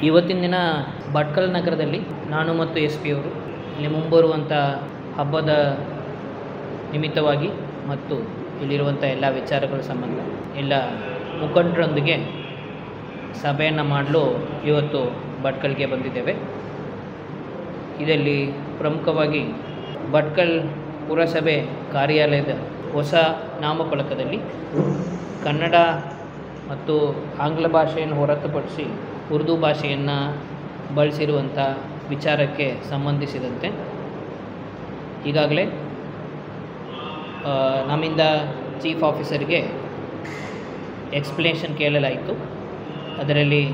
ಇವತ್ತಿನ ದಿನ ಭಟ್ಕಲ್ ನಗರದಲ್ಲಿ ನಾನು ಮತ್ತು ಎಸ್ ಪಿ ಅವರು ಇಲ್ಲಿ ಮುಂಬರುವಂಥ ಹಬ್ಬದ ನಿಮಿತ್ತವಾಗಿ ಮತ್ತು ಇಲ್ಲಿರುವಂಥ ಎಲ್ಲ ವಿಚಾರಗಳ ಸಂಬಂಧ ಎಲ್ಲ ಮುಖಂಡರೊಂದಿಗೆ ಸಭೆಯನ್ನು ಮಾಡಲು ಇವತ್ತು ಭಟ್ಕಲ್ಗೆ ಬಂದಿದ್ದೇವೆ ಇದರಲ್ಲಿ ಪ್ರಮುಖವಾಗಿ ಭಟ್ಕಲ್ ಪುರಸಭೆ ಕಾರ್ಯಾಲಯದ ಹೊಸ ನಾಮಫಲಕದಲ್ಲಿ ಕನ್ನಡ ಮತ್ತು ಆಂಗ್ಲ ಭಾಷೆಯನ್ನು ಹೊರತುಪಡಿಸಿ ಉರ್ದು ಭಾಷೆಯನ್ನು ಬಳಸಿರುವಂಥ ವಿಚಾರಕ್ಕೆ ಸಂಬಂಧಿಸಿದಂತೆ ಈಗಾಗಲೇ ಆ, ನಮ್ಮಿಂದ ಚೀಫ್ ಆಫೀಸರ್ಗೆ ಎಕ್ಸ್ಪ್ಲನೇಷನ್ ಕೇಳಲಾಯಿತು ಅದರಲ್ಲಿ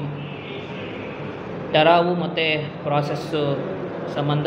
ಟರಾವು ಮತ್ತು ಪ್ರಾಸೆಸ್ಸು ಸಂಬಂಧ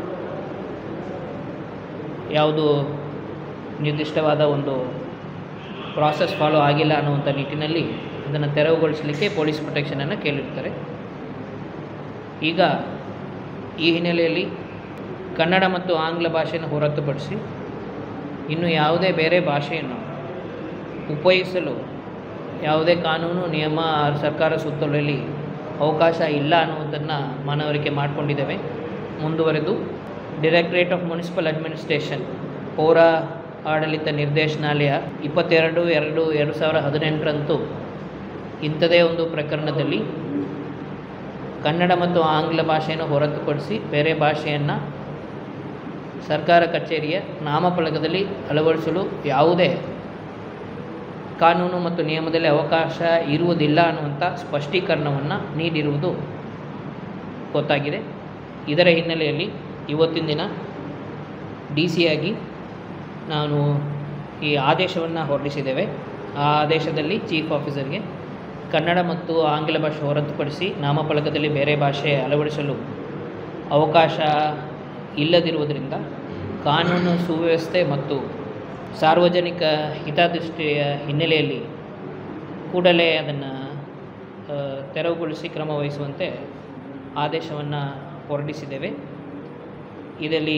ಯಾವುದು ನಿರ್ದಿಷ್ಟವಾದ ಒಂದು ಪ್ರಾಸೆಸ್ ಫಾಲೋ ಆಗಿಲ್ಲ ಅನ್ನುವಂಥ ನಿಟ್ಟಿನಲ್ಲಿ ಅದನ್ನು ತೆರವುಗೊಳಿಸಲಿಕ್ಕೆ ಪೊಲೀಸ್ ಪ್ರೊಟೆಕ್ಷನನ್ನು ಕೇಳಿರ್ತಾರೆ ಈಗ ಈ ಹಿನ್ನೆಲೆಯಲ್ಲಿ ಕನ್ನಡ ಮತ್ತು ಆಂಗ್ಲ ಭಾಷೆಯನ್ನು ಹೊರತುಪಡಿಸಿ ಇನ್ನು ಯಾವುದೇ ಬೇರೆ ಭಾಷೆಯನ್ನು ಉಪಯೋಗಿಸಲು ಯಾವುದೇ ಕಾನೂನು ನಿಯಮ ಸರ್ಕಾರ ಸುತ್ತೋಲೆಯಲ್ಲಿ ಅವಕಾಶ ಇಲ್ಲ ಅನ್ನುವುದನ್ನು ಮನವರಿಕೆ ಮಾಡಿಕೊಂಡಿದ್ದೇವೆ ಮುಂದುವರೆದು ಡೈರೆಕ್ಟರೇಟ್ ಆಫ್ ಮುನ್ಸಿಪಲ್ ಅಡ್ಮಿನಿಸ್ಟ್ರೇಷನ್ ಪೌರ ಆಡಳಿತ ನಿರ್ದೇಶನಾಲಯ ಇಪ್ಪತ್ತೆರಡು ಎರಡು ಎರಡು ಸಾವಿರ ಹದಿನೆಂಟರಂದು ಇಂಥದೇ ಒಂದು ಪ್ರಕರಣದಲ್ಲಿ ಕನ್ನಡ ಮತ್ತು ಆಂಗ್ಲ ಭಾಷೆಯನ್ನು ಹೊರತುಪಡಿಸಿ ಬೇರೆ ಭಾಷೆಯನ್ನು ಸರ್ಕಾರ ಕಚೇರಿಯ ನಾಮಫಲಕದಲ್ಲಿ ಅಳವಡಿಸಲು ಯಾವುದೇ ಕಾನೂನು ಮತ್ತು ನಿಯಮದಲ್ಲಿ ಅವಕಾಶ ಇರುವುದಿಲ್ಲ ಅನ್ನುವಂಥ ಸ್ಪಷ್ಟೀಕರಣವನ್ನು ನೀಡಿರುವುದು ಗೊತ್ತಾಗಿದೆ ಇದರ ಹಿನ್ನೆಲೆಯಲ್ಲಿ ಇವತ್ತಿನ ದಿನ ಡಿ ಸಿ ಆಗಿ ನಾನು ಈ ಆದೇಶವನ್ನು ಹೊರಡಿಸಿದ್ದೇವೆ ಆ ಆದೇಶದಲ್ಲಿ ಚೀಫ್ ಆಫೀಸರ್ಗೆ ಕನ್ನಡ ಮತ್ತು ಆಂಗ್ಲ ಭಾಷೆ ಹೊರತುಪಡಿಸಿ ನಾಮಫಲಕದಲ್ಲಿ ಬೇರೆ ಭಾಷೆ ಅಳವಡಿಸಲು ಅವಕಾಶ ಇಲ್ಲದಿರುವುದರಿಂದ ಕಾನೂನು ಸುವ್ಯವಸ್ಥೆ ಮತ್ತು ಸಾರ್ವಜನಿಕ ಹಿತದೃಷ್ಟಿಯ ಹಿನ್ನೆಲೆಯಲ್ಲಿ ಕೂಡಲೇ ಅದನ್ನು ಆ, ತೆರವುಗೊಳಿಸಿ ಕ್ರಮ ವಹಿಸುವಂತೆ ಆದೇಶವನ್ನು ಹೊರಡಿಸಿದ್ದೇವೆ ಇದರಲ್ಲಿ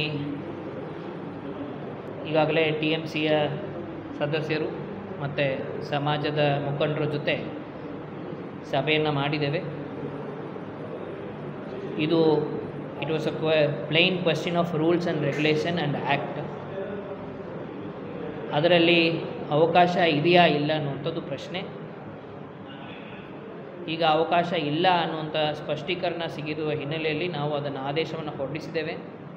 ಈಗಾಗಲೇ ಟಿ ಎಮ್ ಸಿಯ ಸದಸ್ಯರು ಮತ್ತು ಸಮಾಜದ ಮುಖಂಡರ ಜೊತೆ ಸಭೆಯನ್ನು ಮಾಡಿದ್ದೇವೆ ಇದು ಇಟ್ ವಾಸ್ ಅ ಕ್ವ plain question of rules and regulation and act ಅದರಲ್ಲಿ ಅವಕಾಶ ಇದೆಯಾ ಇಲ್ಲ ಅನ್ನುವಂಥದ್ದು ಪ್ರಶ್ನೆ ಈಗ ಅವಕಾಶ ಇಲ್ಲ ಅನ್ನುವಂಥ ಸ್ಪಷ್ಟೀಕರಣ ಸಿಗಿರುವ ಹಿನ್ನೆಲೆಯಲ್ಲಿ ನಾವು ಅದನ್ನು ಆದೇಶವನ್ನು ಹೊರಡಿಸಿದ್ದೇವೆ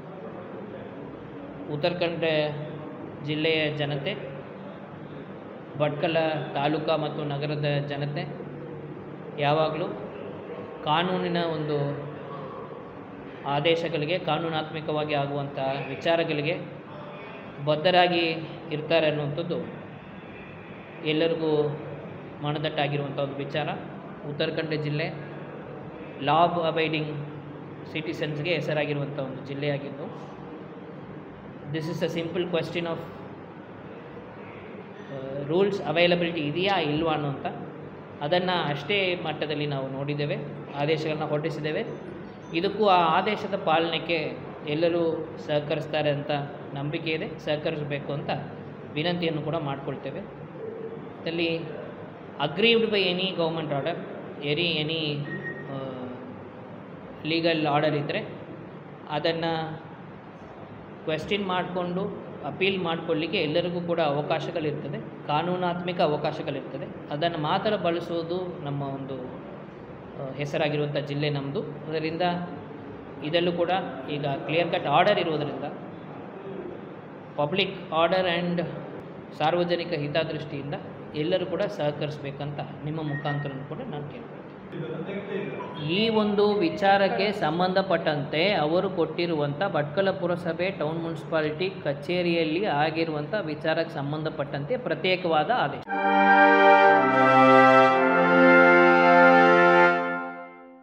ಉತ್ತರಾಖಂಡ ಜಿಲ್ಲೆಯ ಜನತೆ ಭಟ್ಕಲ ತಾಲೂಕಾ ಮತ್ತು ನಗರದ ಜನತೆ ಯಾವಾಗಲೂ ಕಾನೂನಿನ ಒಂದು ಆದೇಶಗಳಿಗೆ ಕಾನೂನಾತ್ಮಕವಾಗಿ ಆಗುವಂಥ ವಿಚಾರಗಳಿಗೆ ಬದ್ಧರಾಗಿ ಇರ್ತಾರೆ ಅನ್ನುವಂಥದ್ದು ಎಲ್ಲರಿಗೂ ಮನದಟ್ಟಾಗಿರುವಂಥ ಒಂದು ವಿಚಾರ ಉತ್ತರಾಖಂಡ ಜಿಲ್ಲೆ ಲಾಬ್ ಅಬೈಡಿಂಗ್ ಸಿಟಿಸನ್ಸ್ಗೆ ಹೆಸರಾಗಿರುವಂಥ ಒಂದು ಜಿಲ್ಲೆಯಾಗಿದ್ದು this is a simple question of rules availability ಇದೆಯಾ ಇಲ್ವಾ ಅನ್ನುವಂಥ ಅದನ್ನು ಅಷ್ಟೇ ಮಟ್ಟದಲ್ಲಿ ನಾವು ನೋಡಿದ್ದೇವೆ ಆದೇಶಗಳನ್ನ ಹೊರಡಿಸಿದ್ದೇವೆ ಇದಕ್ಕೂ ಆ ಆದೇಶದ ಪಾಲನೆಗೆ ಎಲ್ಲರೂ ಸಹಕರಿಸ್ತಾರೆ ಅಂತ ನಂಬಿಕೆ ಇದೆ ಸಹಕರಿಸಬೇಕು ಅಂತ ವಿನಂತಿಯನ್ನು ಕೂಡ ಮಾಡಿಕೊಳ್ತೇವೆ ಇದರಲ್ಲಿ aggrieved by any government order any any legal order ಇದ್ದರೆ ಅದನ್ನು ಕ್ವೆಶ್ಚನ್ ಮಾಡಿಕೊಂಡು ಅಪೀಲ್ ಮಾಡಿಕೊಳ್ಳಿಕ್ಕೆ ಎಲ್ಲರಿಗೂ ಕೂಡ ಅವಕಾಶಗಳಿರ್ತದೆ ಕಾನೂನಾತ್ಮಕ ಅವಕಾಶಗಳಿರ್ತದೆ ಅದನ್ನು ಮಾತ್ರ ಬಳಸುವುದು ನಮ್ಮ ಒಂದು ಆ, ಹೆಸರಾಗಿರುವಂಥ ಜಿಲ್ಲೆ ನಮ್ಮದು ಅದರಿಂದ ಇದರಲ್ಲೂ ಕೂಡ ಈಗ ಕ್ಲಿಯರ್ ಕಟ್ ಆರ್ಡರ್ ಇರುವುದರಿಂದ ಪಬ್ಲಿಕ್ ಆರ್ಡರ್ ಆ್ಯಂಡ್ ಸಾರ್ವಜನಿಕ ಹಿತದೃಷ್ಟಿಯಿಂದ ಎಲ್ಲರೂ ಕೂಡ ಸಹಕರಿಸಬೇಕಂತ ನಿಮ್ಮ ಮುಖಾಂತರ ಕೂಡ ನಾನು ಕೇಳ್ತೀನಿ ಈ ಒಂದು ವಿಚಾರಕ್ಕೆ ಸಂಬಂಧಪಟ್ಟಂತೆ ಅವರು ಕೊಟ್ಟಿರುವಂಥ ಭಟ್ಕಲ ಪುರಸಭೆ ಟೌನ್ ಮುನ್ಸಿಪಾಲಿಟಿ ಕಚೇರಿಯಲ್ಲಿ ಆಗಿರುವಂಥ ವಿಚಾರಕ್ಕೆ ಸಂಬಂಧಪಟ್ಟಂತೆ ಪ್ರತ್ಯೇಕವಾದ ಆದೇಶ